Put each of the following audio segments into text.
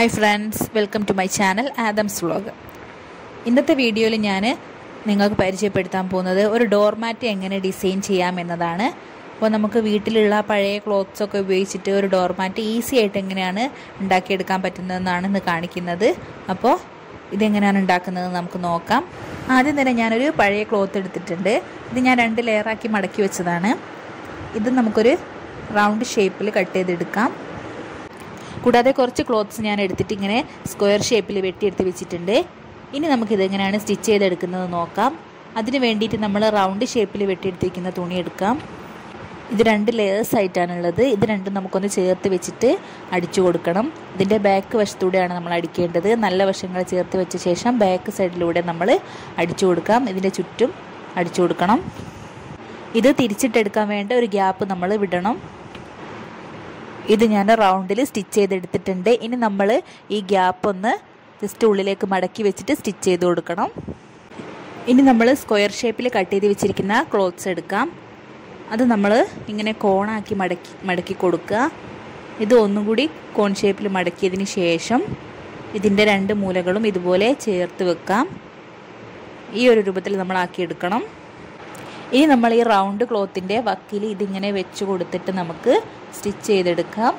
hi friends welcome to my channel Adam's vlog ഇന്നത്തെ വീഡിയോയിൽ ഞാൻ നിങ്ങൾക്ക് പരിചയപ്പെടുത്താൻ പോകുന്നത് ഒരു ഡോർമാറ്റ് എങ്ങനെ ഡിസൈൻ ചെയ്യാം എന്നതാണ് അപ്പോൾ നമുക്ക് വീട്ടിലുള്ള പഴയ ക്ലോത്ത്സ് ഒക്കെ ഉപയോഗിച്ചിട്ട് ഒരു ഡോർമാറ്റ് ഈസി ആയിട്ട് എങ്ങനെയാണ് ഉണ്ടാക്കിയെടുക്കാൻ പറ്റുന്നതെന്നാണ് ഇന്ന് കാണിക്കുന്നത് അപ്പോൾ ഇതെങ്ങനെയാണ് ഉണ്ടാക്കുന്നത് നമുക്ക് നോക്കാം ആദ്യം തന്നെ ഞാനൊരു പഴയ ക്ലോത്ത് എടുത്തിട്ടുണ്ട് ഇത് ഞാൻ രണ്ട് ലെയറാക്കി മടക്കി വെച്ചതാണ് ഇത് നമുക്കൊരു റൗണ്ട് ഷേപ്പിൽ കട്ട് ചെയ്തെടുക്കാം കൂടാതെ കുറച്ച് ക്ലോത്ത്സ് ഞാൻ എടുത്തിട്ട് ഇങ്ങനെ സ്ക്വയർ ഷേപ്പിൽ വെട്ടിയെടുത്ത് വെച്ചിട്ടുണ്ട് ഇനി നമുക്കിത് എങ്ങനെയാണ് സ്റ്റിച്ച് ചെയ്തെടുക്കുന്നത് നോക്കാം അതിന് വേണ്ടിയിട്ട് നമ്മൾ റൗണ്ട് ഷേപ്പിൽ വെട്ടിയെടുത്തിരിക്കുന്ന തുണി എടുക്കാം ഇത് രണ്ട് ലെയേഴ്സ് ആയിട്ടാണുള്ളത് ഇത് രണ്ടും നമുക്കൊന്ന് ചേർത്ത് വെച്ചിട്ട് അടിച്ചു കൊടുക്കണം ഇതിൻ്റെ ബാക്ക് വശത്തൂടെയാണ് നമ്മൾ അടിക്കേണ്ടത് നല്ല വശങ്ങൾ ചേർത്ത് വെച്ച ശേഷം ബാക്ക് സൈഡിലൂടെ നമ്മൾ അടിച്ചു കൊടുക്കാം ഇതിൻ്റെ ചുറ്റും അടിച്ചു കൊടുക്കണം ഇത് തിരിച്ചിട്ടെടുക്കാൻ വേണ്ട ഒരു ഗ്യാപ്പ് നമ്മൾ വിടണം ഇത് ഞാൻ റൗണ്ടിൽ സ്റ്റിച്ച് ചെയ്തെടുത്തിട്ടുണ്ട് ഇനി നമ്മൾ ഈ ഗ്യാപ്പ് ഒന്ന് ജസ്റ്റ് ഉള്ളിലേക്ക് മടക്കി വെച്ചിട്ട് സ്റ്റിച്ച് ചെയ്ത് കൊടുക്കണം ഇനി നമ്മൾ സ്ക്വയർ ഷേപ്പിൽ കട്ട് ചെയ്ത് വെച്ചിരിക്കുന്ന ക്ലോത്ത്സ് എടുക്കാം അത് നമ്മൾ ഇങ്ങനെ കോണാക്കി മടക്കി മടക്കി കൊടുക്കുക ഇത് ഒന്നും കൂടി കോൺ ഷേപ്പിൽ മടക്കിയതിന് ശേഷം ഇതിൻ്റെ രണ്ട് മൂലകളും ഇതുപോലെ ചേർത്ത് വെക്കാം ഈ ഒരു രൂപത്തിൽ നമ്മൾ ആക്കിയെടുക്കണം ഇനി നമ്മൾ ഈ റൗണ്ട് ക്ലോത്തിൻ്റെ വക്കിൽ ഇതിങ്ങനെ വെച്ച് കൊടുത്തിട്ട് നമുക്ക് സ്റ്റിച്ച് ചെയ്തെടുക്കാം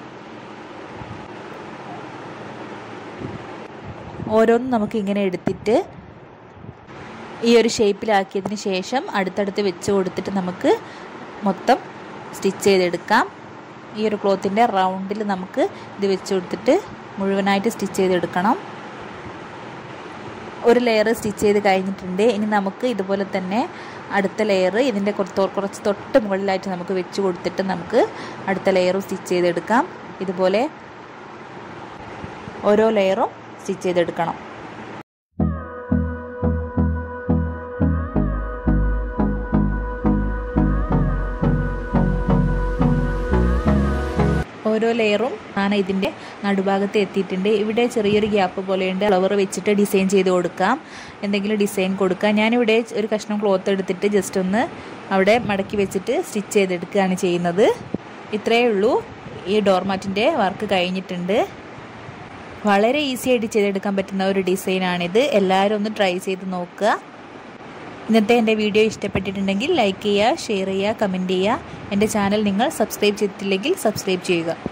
ഓരോന്നും നമുക്ക് ഇങ്ങനെ എടുത്തിട്ട് ഈ ഒരു ഷേപ്പിലാക്കിയതിന് ശേഷം അടുത്തടുത്ത് വെച്ച് കൊടുത്തിട്ട് നമുക്ക് മൊത്തം സ്റ്റിച്ച് ചെയ്തെടുക്കാം ഈ ഒരു ക്ലോത്തിൻ്റെ റൗണ്ടിൽ നമുക്ക് ഇത് വെച്ച് കൊടുത്തിട്ട് മുഴുവനായിട്ട് സ്റ്റിച്ച് ചെയ്തെടുക്കണം ഒരു ലെയർ സ്റ്റിച്ച് ചെയ്ത് കഴിഞ്ഞിട്ടുണ്ട് ഇനി നമുക്ക് ഇതുപോലെ തന്നെ അടുത്ത ലെയർ ഇതിൻ്റെ കുറച്ച് കുറച്ച് തൊട്ട് മുകളിലായിട്ട് നമുക്ക് വെച്ച് കൊടുത്തിട്ട് നമുക്ക് അടുത്ത ലെയറും സ്റ്റിച്ച് ചെയ്തെടുക്കാം ഇതുപോലെ ഓരോ ലെയറും സ്റ്റിച്ച് ചെയ്തെടുക്കണം ഓരോ ലെയറും ആണ് ഇതിൻ്റെ നടുഭാഗത്ത് എത്തിയിട്ടുണ്ട് ഇവിടെ ചെറിയൊരു ഗ്യാപ്പ് പോലെയുണ്ട് ഫ്ലവർ വെച്ചിട്ട് ഡിസൈൻ ചെയ്ത് കൊടുക്കാം എന്തെങ്കിലും ഡിസൈൻ കൊടുക്കാം ഞാനിവിടെ ഒരു കഷ്ണം ക്ലോത്ത് എടുത്തിട്ട് ജസ്റ്റ് ഒന്ന് അവിടെ മടക്കി വെച്ചിട്ട് സ്റ്റിച്ച് ചെയ്തെടുക്കുകയാണ് ചെയ്യുന്നത് ഇത്രയേ ഉള്ളൂ ഈ ഡോർമാറ്റിൻ്റെ വർക്ക് കഴിഞ്ഞിട്ടുണ്ട് വളരെ ഈസി ആയിട്ട് ചെയ്തെടുക്കാൻ പറ്റുന്ന ഒരു ഡിസൈനാണിത് എല്ലാവരും ഒന്ന് ട്രൈ ചെയ്ത് നോക്കുക ഇന്നത്തെ എൻ്റെ വീഡിയോ ഇഷ്ടപ്പെട്ടിട്ടുണ്ടെങ്കിൽ ലൈക്ക് ചെയ്യുക ഷെയർ ചെയ്യുക കമൻറ്റ് ചെയ്യുക എൻ്റെ ചാനൽ നിങ്ങൾ സബ്സ്ക്രൈബ് ചെയ്തിട്ടില്ലെങ്കിൽ സബ്സ്ക്രൈബ് ചെയ്യുക